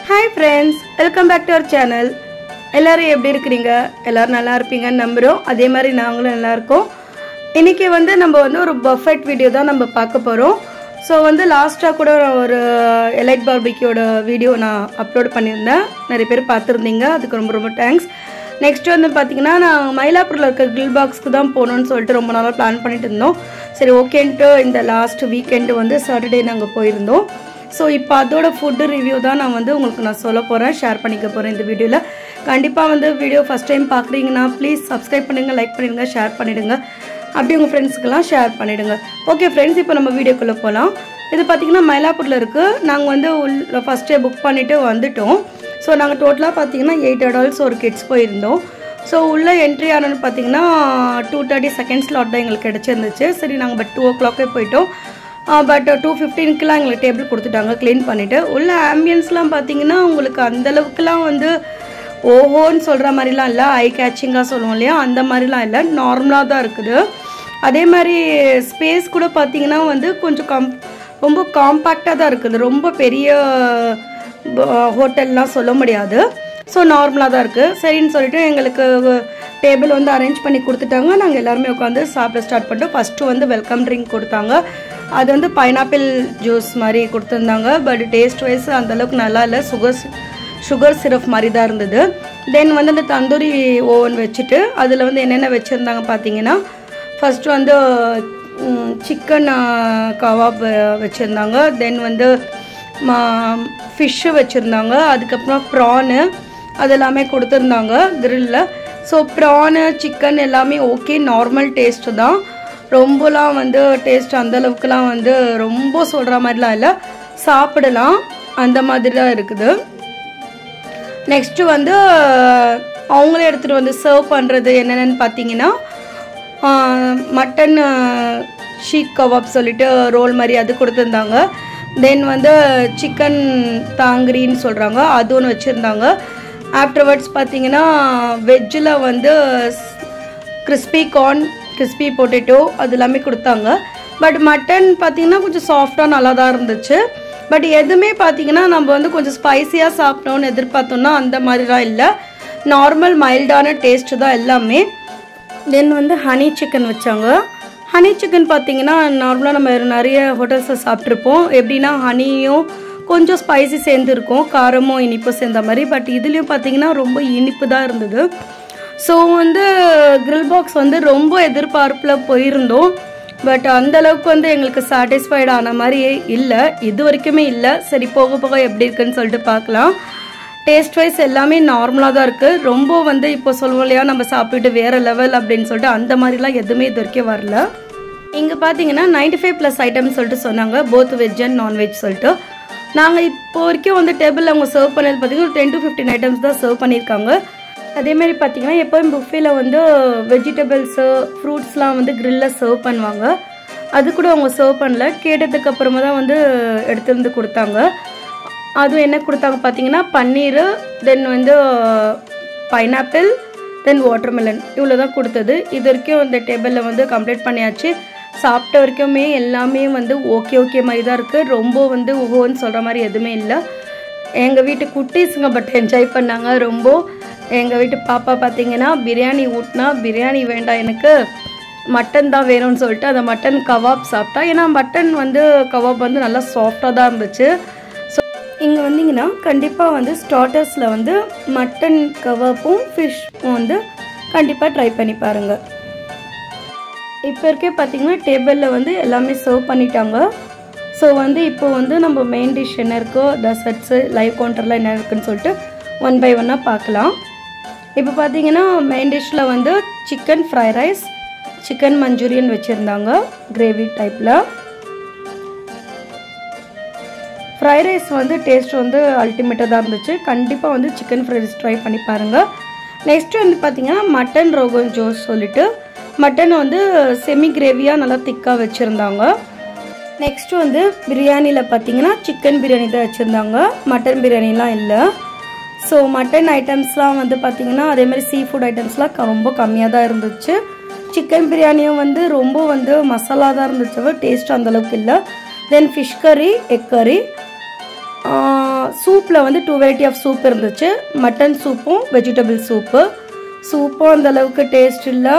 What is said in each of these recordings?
hi friends welcome back to our channel எல்லாரும் எப்படி இருக்கிறீங்க எல்லாரும் நல்லா இருப்பீங்கன்னு நம்புகிறோம் அதே மாதிரி நாங்களும் நல்லா இருக்கோம் இன்றைக்கி வந்து நம்ம வந்து ஒரு பர்ஃபெக்ட் வீடியோ தான் நம்ம பார்க்க போகிறோம் ஸோ வந்து லாஸ்ட்டாக கூட ஒரு எலைட் பார்பிக்கியோட வீடியோ நான் அப்லோட் பண்ணியிருந்தேன் நிறைய பேர் பார்த்துருந்தீங்க அதுக்கு ரொம்ப ரொம்ப தேங்க்ஸ் நெக்ஸ்ட் வந்து பார்த்தீங்கன்னா நான் மயிலாப்பூரில் இருக்க கில் பாக்ஸ்க்கு தான் போகணுன்னு சொல்லிட்டு ரொம்ப நாளாக பிளான் பண்ணிட்டு இருந்தோம் சரி ஓகேன்ட்டு இந்த லாஸ்ட் வீக்கெண்டு வந்து சாட்டர்டே நாங்கள் போயிருந்தோம் ஸோ இப்போ அதோட ஃபுட்டு ரிவ்யூ தான் நான் வந்து உங்களுக்கு நான் சொல்ல போகிறேன் ஷேர் பண்ணிக்க போகிறேன் இந்த வீடியோவில் கண்டிப்பாக வந்து வீடியோ ஃபஸ்ட் டைம் பார்க்குறீங்கன்னா ப்ளீஸ் சப்ஸ்கிரைப் பண்ணுங்கள் லைக் பண்ணிடுங்க ஷேர் பண்ணிவிடுங்க அப்படி உங்கள் ஃப்ரெண்ட்ஸுக்கெல்லாம் ஷேர் பண்ணிவிடுங்க ஓகே ஃப்ரெண்ட்ஸ் இப்போ நம்ம வீடியோக்குள்ளே போகலாம் இது பார்த்திங்கன்னா மயிலாப்பூரில் இருக்குது நாங்கள் வந்து உள்ள ஃபஸ்ட்டே புக் பண்ணிவிட்டு வந்துட்டோம் ஸோ நாங்கள் டோட்டலாக பார்த்தீங்கன்னா எயிட் அடல்ட்ஸ் ஒரு கிட்ஸ் போயிருந்தோம் ஸோ உள்ளே என்ட்ரி ஆனோன்னு பார்த்தீங்கன்னா டூ தேர்ட்டி செகண்ட் ஸ்லாட் தான் எங்களுக்கு கிடச்சிருந்துச்சு சரி நாங்கள் பட் டூ ஓ கிளாக்கே போயிட்டோம் பட் டூ ஃபிஃப்டீனுக்குலாம் எங்களுக்கு டேபிள் கொடுத்துட்டாங்க க்ளீன் பண்ணிவிட்டு உள்ள ஆம்பியன்ஸ்லாம் பார்த்தீங்கன்னா உங்களுக்கு அந்தளவுக்குலாம் வந்து ஓஹோன்னு சொல்கிற மாதிரிலாம் இல்லை ஐ கேச்சிங்காக சொல்லுவோம் இல்லையா அந்த மாதிரிலாம் இல்லை நார்மலாக தான் இருக்குது அதே மாதிரி ஸ்பேஸ் கூட பார்த்தீங்கன்னா வந்து கொஞ்சம் கம் ரொம்ப காம்பேக்டாக தான் இருக்குது ரொம்ப பெரிய ஹோட்டல்லாம் சொல்ல முடியாது ஸோ நார்மலாக தான் இருக்குது சரின்னு சொல்லிட்டு எங்களுக்கு டேபிள் வந்து அரேஞ்ச் பண்ணி கொடுத்துட்டாங்க நாங்கள் எல்லாருமே உட்காந்து சாப்பிட ஸ்டார்ட் பண்ணிட்டோம் ஃபஸ்ட்டு வந்து வெல்கம் ட்ரிங்க் கொடுத்தாங்க அது வந்து பைனாப்பிள் ஜூஸ் மாதிரி கொடுத்துருந்தாங்க பட் டேஸ்ட் வைஸ் அந்தளவுக்கு நல்லா இல்லை சுகர் சுகர் சிரப் மாதிரி தான் இருந்தது தென் வந்து அந்த தந்தூரி ஓவன் வச்சுட்டு அதில் வந்து என்னென்ன வச்சுருந்தாங்க பார்த்தீங்கன்னா ஃபஸ்ட்டு வந்து சிக்கன் கவாப் வச்சுருந்தாங்க தென் வந்து ஃபிஷ்ஷு வச்சுருந்தாங்க அதுக்கப்புறம் ப்ரானு அது எல்லாமே கொடுத்துருந்தாங்க கிரில்லில் ஸோ ப்ரானு சிக்கன் எல்லாமே ஓகே நார்மல் டேஸ்ட்டு தான் ரொம்பலாம் வந்து டேஸ்ட் அந்தளவுக்குலாம் வந்து ரொம்ப சொல்கிற மாதிரிலாம் இல்லை சாப்பிடலாம் அந்த மாதிரி தான் இருக்குது நெக்ஸ்ட்டு வந்து அவங்களே எடுத்துகிட்டு வந்து சர்வ் பண்ணுறது என்னென்னு பார்த்தீங்கன்னா மட்டன் ஷீக் கபாப் சொல்லிட்டு ரோல் மாதிரி அது கொடுத்துருந்தாங்க தென் வந்து சிக்கன் தாங்கிரின்னு சொல்கிறாங்க அது ஒன்று வச்சுருந்தாங்க ஆஃப்டர்வர்ட்ஸ் பார்த்தீங்கன்னா வெஜ்ஜில் வந்து கிறிஸ்பி கார்ன் கிறிஸ்பி பொட்டேட்டோ அது எல்லாமே கொடுத்தாங்க பட் மட்டன் பார்த்தீங்கன்னா கொஞ்சம் சாஃப்டாக நல்லா தான் இருந்துச்சு பட் எதுவுமே பார்த்தீங்கன்னா நம்ம வந்து கொஞ்சம் ஸ்பைசியாக சாப்பிட்டோன்னு எதிர்பார்த்தோம்னா அந்த மாதிரிலாம் இல்லை நார்மல் மைல்டான டேஸ்ட்டு தான் எல்லாமே தென் வந்து ஹனி சிக்கன் வச்சாங்க ஹனி சிக்கன் பார்த்தீங்கன்னா நார்மலாக நம்ம நிறைய ஹோட்டல்ஸில் சாப்பிட்ருப்போம் எப்படின்னா ஹனியும் கொஞ்சம் ஸ்பைசி சேர்ந்துருக்கும் காரமும் இனிப்பும் சேர்ந்த மாதிரி பட் இதுலேயும் பார்த்தீங்கன்னா ரொம்ப இனிப்பு தான் இருந்தது ஸோ வந்து கிரில் பாக்ஸ் வந்து ரொம்ப எதிர்பார்ப்பில் போயிருந்தோம் பட் அந்த அளவுக்கு வந்து எங்களுக்கு சாட்டிஸ்ஃபைட் ஆன மாதிரி இல்லை இது வரைக்குமே இல்லை சரி போக போக எப்படி இருக்குன்னு சொல்லிட்டு பார்க்கலாம் டேஸ்ட் வைஸ் எல்லாமே நார்மலாக தான் இருக்குது ரொம்ப வந்து இப்போ சொல்லுவோம் இல்லையா நம்ம சாப்பிட்டுட்டு வேறு லெவல் அப்படின்னு சொல்லிட்டு அந்த மாதிரிலாம் எதுவுமே இது வரைக்கும் வரல இங்கே பார்த்தீங்கன்னா நைன்டி ஃபைவ் ப்ளஸ் ஐட்டம்ஸ் சொல்லிட்டு சொன்னாங்க போத் வெஜ் அண்ட் நான்வெஜ் சொல்லிட்டு நாங்கள் இப்போ வரைக்கும் வந்து டேபிளில் அவங்க சர்வ் பண்ணது பார்த்தீங்கன்னா டென் டு ஃபிஃப்டின் ஐட்டம்ஸ் தான் சர்வ் பண்ணியிருக்காங்க அதேமாதிரி பார்த்தீங்கன்னா எப்போயும் புஃபேல வந்து வெஜிடபிள்ஸு ஃப்ரூட்ஸ்லாம் வந்து க்ரில்லில் சர்வ் பண்ணுவாங்க அது கூட அவங்க சர்வ் பண்ணல கேட்டதுக்கு அப்புறமா தான் வந்து எடுத்து வந்து கொடுத்தாங்க அதுவும் என்ன கொடுத்தாங்க பார்த்தீங்கன்னா பன்னீர் தென் வந்து பைனாப்பிள் தென் வாட்டர்மெலன் இவ்வளோ தான் கொடுத்தது இது வரைக்கும் இந்த டேபிளில் வந்து கம்ப்ளீட் பண்ணியாச்சு சாப்பிட்ட வரைக்குமே எல்லாமே வந்து ஓகே ஓகே மாதிரி தான் இருக்குது ரொம்ப வந்து ஓஹோன்னு சொல்கிற மாதிரி எதுவுமே இல்லை எங்கள் வீட்டு குட்டீஸுங்க பட் என்ஜாய் பண்ணாங்க ரொம்ப எங்கள் வீட்டு பாப்பா பார்த்தீங்கன்னா பிரியாணி ஊட்டினா பிரியாணி வேண்டாம் எனக்கு மட்டன் தான் வேணும்னு சொல்லிட்டு அந்த மட்டன் கவாப் சாப்பிட்டா ஏன்னா மட்டன் வந்து கவாப் வந்து நல்லா சாஃப்டாக தான் இருந்துச்சு ஸோ இங்கே வந்தீங்கன்னா கண்டிப்பாக வந்து ஸ்டார்டர்ஸில் வந்து மட்டன் கவாப்பும் ஃபிஷ்ஷும் வந்து கண்டிப்பாக ட்ரை பண்ணி பாருங்கள் இப்போ இருக்கே பார்த்தீங்கன்னா டேபிளில் வந்து எல்லாமே சர்வ் பண்ணிட்டாங்க ஸோ வந்து இப்போ வந்து நம்ம மெயின் டிஷ் என்ன இருக்கோ டெசர்ட்ஸு லைவ் கவுண்டரில் என்ன இருக்குன்னு சொல்லிட்டு ஒன் பை ஒன்னாக பார்க்கலாம் இப்போ பார்த்தீங்கன்னா மெயின் டிஷ்ஷில் வந்து chicken fry rice chicken manchurian வச்சுருந்தாங்க கிரேவி டைப்பில் ஃப்ரை ரைஸ் வந்து டேஸ்ட் வந்து அல்டிமேட்டாக தான் இருந்துச்சு கண்டிப்பாக வந்து சிக்கன் ஃப்ரை ரைஸ் ட்ரை பண்ணி பாருங்கள் நெக்ஸ்ட் வந்து பார்த்தீங்கன்னா மட்டன் ரோகன் ஜோஸ் சொல்லிட்டு மட்டன் வந்து செமி கிரேவியாக நல்லா திக்காக வச்சுருந்தாங்க நெக்ஸ்ட் வந்து பிரியாணியில் பார்த்தீங்கன்னா சிக்கன் பிரியாணி தான் வச்சுருந்தாங்க மட்டன் பிரியாணிலாம் இல்லை ஸோ மட்டன் ஐட்டம்ஸ்லாம் வந்து பார்த்தீங்கன்னா அதே மாதிரி சீ ஃபுட் ஐட்டம்ஸ்லாம் ரொம்ப கம்மியாக தான் இருந்துச்சு சிக்கன் பிரியாணியும் வந்து ரொம்ப வந்து மசாலா தான் இருந்துச்சு டேஸ்ட் அந்தளவுக்கு இல்லை தென் ஃபிஷ் கறி எக் கறி சூப்பில் வந்து டூ வெரைட்டி ஆஃப் சூப் இருந்துச்சு மட்டன் சூப்பும் வெஜிடபிள் சூப்பு சூப்பும் அந்த அளவுக்கு டேஸ்ட் இல்லை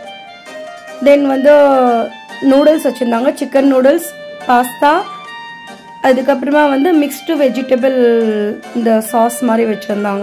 தென் வந்து நூடுல்ஸ் வச்சுருந்தாங்க சிக்கன் நூடுல்ஸ் பாஸ்தா அதுக்கப்புறமா வந்து மிக்ஸ்டு வெஜிடபிள் இந்த சாஸ் மாதிரி வச்சுருந்தாங்க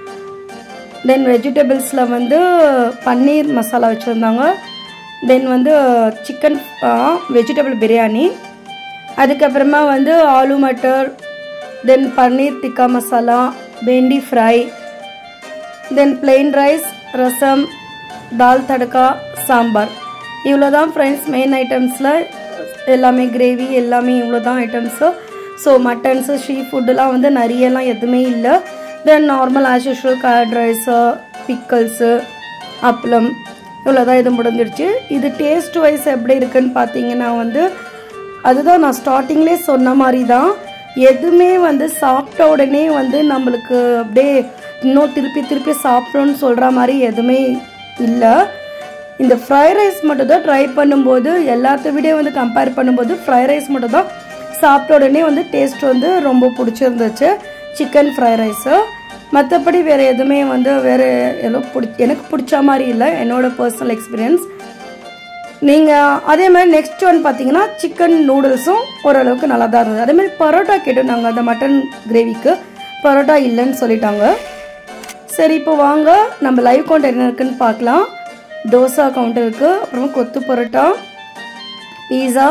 தென் வெஜிடபிள்ஸில் வந்து பன்னீர் மசாலா வச்சுருந்தாங்க தென் வந்து சிக்கன் வெஜிடபிள் பிரியாணி அதுக்கப்புறமா வந்து aloo matar then paneer tikka masala bhindi fry then plain rice rasam dal tadka sambar இவ்வளோ தான் ஃப்ரெண்ட்ஸ் மெயின் ஐட்டம்ஸில் எல்லாமே கிரேவி எல்லாமே இவ்வளோ தான் ஐட்டம்ஸு ஸோ மட்டன்ஸு ஷீ ஃபுட்டுலாம் வந்து நிறையலாம் எதுவுமே இல்லை then normal as usual curd rice pickles appalam இவ்வளோ தான் இது முடிஞ்சிருச்சு இது டேஸ்ட் வைஸ் எப்படி இருக்குன்னு பார்த்தீங்கன்னா வந்து அதுதான் நான் ஸ்டார்டிங்லேயே சொன்ன மாதிரி தான் எதுவுமே வந்து சாப்பிட்ட உடனே வந்து நம்மளுக்கு அப்படியே இன்னும் திருப்பி திருப்பி சாப்பிடணும்னு சொல்கிற மாதிரி எதுவுமே இல்லை இந்த ஃப்ரைட் ரைஸ் மட்டும் தான் ட்ரை பண்ணும்போது எல்லாத்த விட வந்து கம்பேர் பண்ணும்போது ஃப்ரைட் ரைஸ் மட்டும் தான் சாப்பிட்ட உடனே வந்து டேஸ்ட் வந்து ரொம்ப பிடிச்சிருந்துச்சு சிக்கன் ஃப்ரைட் ரைஸு மற்றபடி வேறு எதுவுமே வந்து வேறு ஏதோ பிடி எனக்கு பிடிச்ச மாதிரி இல்லை என்னோட பர்சனல் எக்ஸ்பீரியன்ஸ் நீங்கள் அதே மாதிரி நெக்ஸ்ட் ஒன் பார்த்தீங்கன்னா சிக்கன் நூடுல்ஸும் ஓரளவுக்கு நல்லா தான் இருந்தது அதே மாதிரி பரோட்டா கேட்டிருந்தாங்க அந்த மட்டன் கிரேவிக்கு பரோட்டா இல்லைன்னு சொல்லிட்டாங்க சரி இப்போ வாங்க நம்ம லைவ் கவுண்டர் என்ன இருக்குன்னு பார்க்கலாம் தோசா கவுண்டர் இருக்குது அப்புறமா கொத்து பரோட்டா பீஸா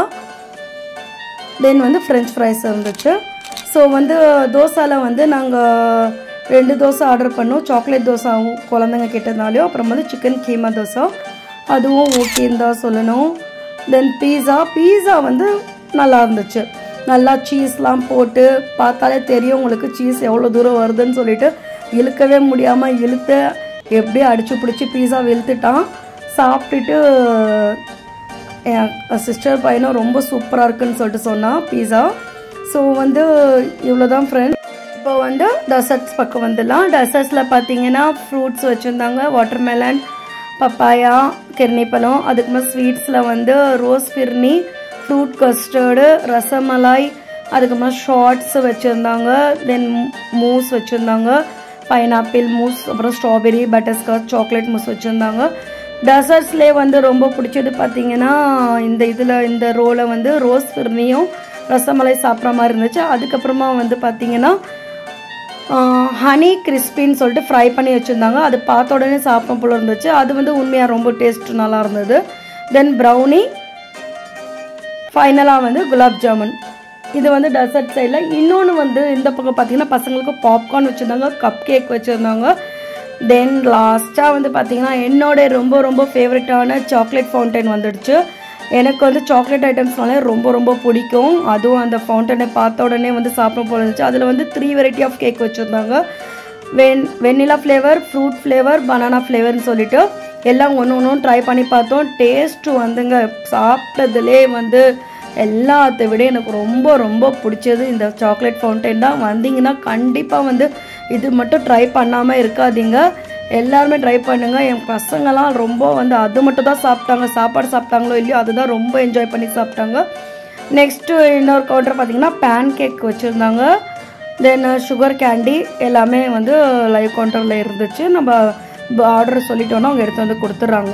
தென் வந்து ஃப்ரெஞ்ச் ஃப்ரைஸ் இருந்துச்சு ஸோ வந்து தோசாவில் வந்து நாங்கள் ரெண்டு தோசை ஆர்டர் பண்ணோம் சாக்லேட் தோசாவும் குழந்தைங்க கேட்டதுனாலையும் அப்புறம் வந்து சிக்கன் கீமா தோசை அதுவும் ஓகேன்னு தான் சொல்லணும் தென் பீஸா பீஸா வந்து நல்லா இருந்துச்சு நல்லா சீஸ்லாம் போட்டு பார்த்தாலே தெரியும் உங்களுக்கு சீஸ் எவ்வளோ தூரம் வருதுன்னு சொல்லிட்டு இழுக்கவே முடியாமல் இழுத்து எப்படியும் அடிச்சு பிடிச்சி பீஸா இழுத்துட்டான் சாப்பிட்டுட்டு என் சிஸ்டர் பையனும் ரொம்ப சூப்பராக இருக்குன்னு சொல்லிட்டு சொன்னான் பீஸா ஸோ வந்து இவ்வளோ தான் ஃப்ரெண்ட் இப்போ வந்து டெசர்ட்ஸ் பக்கம் வந்துடலாம் டெசர்ட்ஸில் பார்த்தீங்கன்னா ஃப்ரூட்ஸ் வச்சுருந்தாங்க வாட்டர்மெலன் பப்பாயா கிர்னிப்பழம் அதுக்கு மேலே ஸ்வீட்ஸில் வந்து rose phirni fruit custard rasmalai அதுக்கு மேலே ஷார்ட்ஸ் வச்சுருந்தாங்க தென் மூஸ் வச்சுருந்தாங்க பைனாப்பிள் மூஸ் அப்புறம் ஸ்ட்ராபெரி பட்டர்ஸ்காட்ச் சாக்லேட் மூஸ் வச்சுருந்தாங்க டெசர்ட்ஸ்லேயே வந்து ரொம்ப பிடிச்சது பார்த்தீங்கன்னா இந்த இதில் இந்த ரோலை வந்து ரோஸ் பிர்னியும் ரசமலை சாப்பிட்ற மாதிரி இருந்துச்சு அதுக்கப்புறமா வந்து பார்த்தீங்கன்னா ஹனி கிறிஸ்பின்னு சொல்லிட்டு ஃப்ரை பண்ணி வச்சுருந்தாங்க அது பார்த்த உடனே சாப்பிடும் போல இருந்துச்சு அது வந்து உண்மையாக ரொம்ப டேஸ்ட் நல்லா இருந்தது தென் ப்ரௌனி ஃபைனலாக வந்து குலாப் ஜாமுன் இது வந்து டெசர்ட் சைடில் இன்னொன்று வந்து இந்த பக்கம் பார்த்தீங்கன்னா பசங்களுக்கு பாப்கார்ன் வச்சுருந்தாங்க கப் கேக் வச்சுருந்தாங்க தென் லாஸ்ட்டாக வந்து பார்த்தீங்கன்னா என்னோட ரொம்ப ரொம்ப ஃபேவரட்டான சாக்லேட் ஃபவுண்டைன் வந்துடுச்சு எனக்கு வந்து சாக்லேட் ஐட்டம்ஸ்னாலே ரொம்ப ரொம்ப பிடிக்கும் அதுவும் அந்த ஃபவுண்டனை பார்த்த உடனே வந்து சாப்பிட போல இருந்துச்சு அதில் வந்து த்ரீ வெரைட்டி ஆஃப் கேக் வச்சுருந்தாங்க வென் vanilla flavour fruit flavour banana ஃப்ளேவர்னு சொல்லிட்டு எல்லாம் ஒன்று ஒன்றும் ட்ரை பண்ணி பார்த்தோம் டேஸ்ட்டு வந்துங்க சாப்பிட்டதுலே வந்து எல்லாத்த விட எனக்கு ரொம்ப ரொம்ப பிடிச்சது இந்த சாக்லேட் ஃபவுண்டைன் தான் வந்தீங்கன்னா கண்டிப்பாக வந்து இது மட்டும் ட்ரை பண்ணாமல் இருக்காதீங்க எல்லாருமே ட்ரை பண்ணுங்க என் பசங்களாம் ரொம்ப வந்து அது மட்டும் தான் சாப்பிட்டாங்க சாப்பாடு சாப்பிட்டாங்களோ இல்லையோ அதுதான் ரொம்ப என்ஜாய் பண்ணி சாப்பிட்டாங்க நெக்ஸ்ட்டு இன்னொரு கவுண்டர் பார்த்தீங்கன்னா பேன் கேக் வச்சுருந்தாங்க தென் சுகர் கேண்டி எல்லாமே வந்து லைவ் கவுண்டரில் இருந்துச்சு நம்ம ஆர்டர் சொல்லிட்டோன்னா அவங்க எடுத்து வந்து கொடுத்துட்றாங்க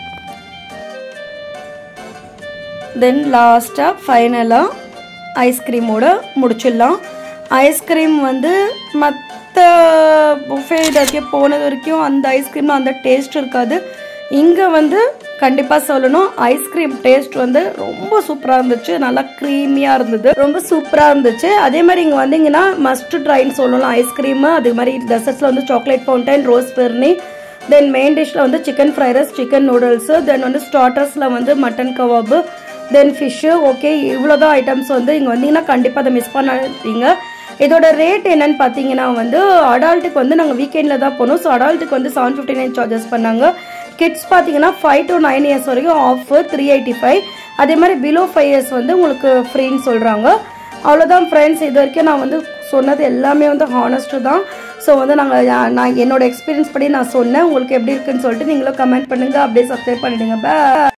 தென் லாஸ்ட்டாக ஃபைனலாக ஐஸ்கிரீமோட முடிச்சிடலாம் ஐஸ்கிரீம் வந்து மற்ற புஃபே இதாச்சும் போனது வரைக்கும் அந்த ஐஸ்கிரீம் அந்த டேஸ்ட் இருக்காது இங்கே வந்து கண்டிப்பாக சொல்லணும் ஐஸ்கிரீம் டேஸ்ட் வந்து ரொம்ப சூப்பராக இருந்துச்சு நல்லா க்ரீமியாக இருந்தது ரொம்ப சூப்பராக இருந்துச்சு அதே மாதிரி இங்கே வந்தீங்கன்னா மஸ்ட் ட்ரைன்னு சொல்லலாம் ஐஸ்கிரீமு அதே மாதிரி டெசர்ட்ஸில் வந்து chocolate fountain rose phirni then main டிஷ்ஷில் வந்து chicken fry rice chicken noodles then வந்து ஸ்டார்டர்ஸில் வந்து mutton kebab then fish okay இவ்வளோதான் ஐட்டம்ஸ் வந்து இங்கே வந்தீங்கன்னா கண்டிப்பாக அதை மிஸ் பண்ணாதீங்க இதோட ரேட் என்னன்னு பார்த்தீங்கன்னா வந்து அடால்ட்டுக்கு வந்து நாங்கள் வீக்கெண்டில் தான் போனோம் ஸோ அடால்ட்டுக்கு வந்து செவன் ஃபிஃப்டி நைன் சார்ஜஸ் பண்ணாங்க கிட்ஸ் பார்த்தீங்கன்னா ஃபைவ் டு நைன் இயர்ஸ் வரைக்கும் ஆஃப் த்ரீ எயிட்டி ஃபைவ் அதே மாதிரி பிலோ ஃபைவ் இயர்ஸ் வந்து உங்களுக்கு ஃப்ரீன்னு சொல்கிறாங்க அவ்வளோதான் ஃப்ரெண்ட்ஸ் இது வரைக்கும் நான் வந்து சொன்னது எல்லாமே வந்து ஹானஸ்ட்டு தான் ஸோ வந்து நாங்கள் நான் என்னோட எக்ஸ்பீரியன்ஸ் படி நான் சொன்னேன் உங்களுக்கு எப்படி இருக்குன்னு சொல்லிட்டு நீங்களும் கமெண்ட் பண்ணுங்கள் அப்படியே சப்ஸ்கிரைப் பண்ணிடுங்க பே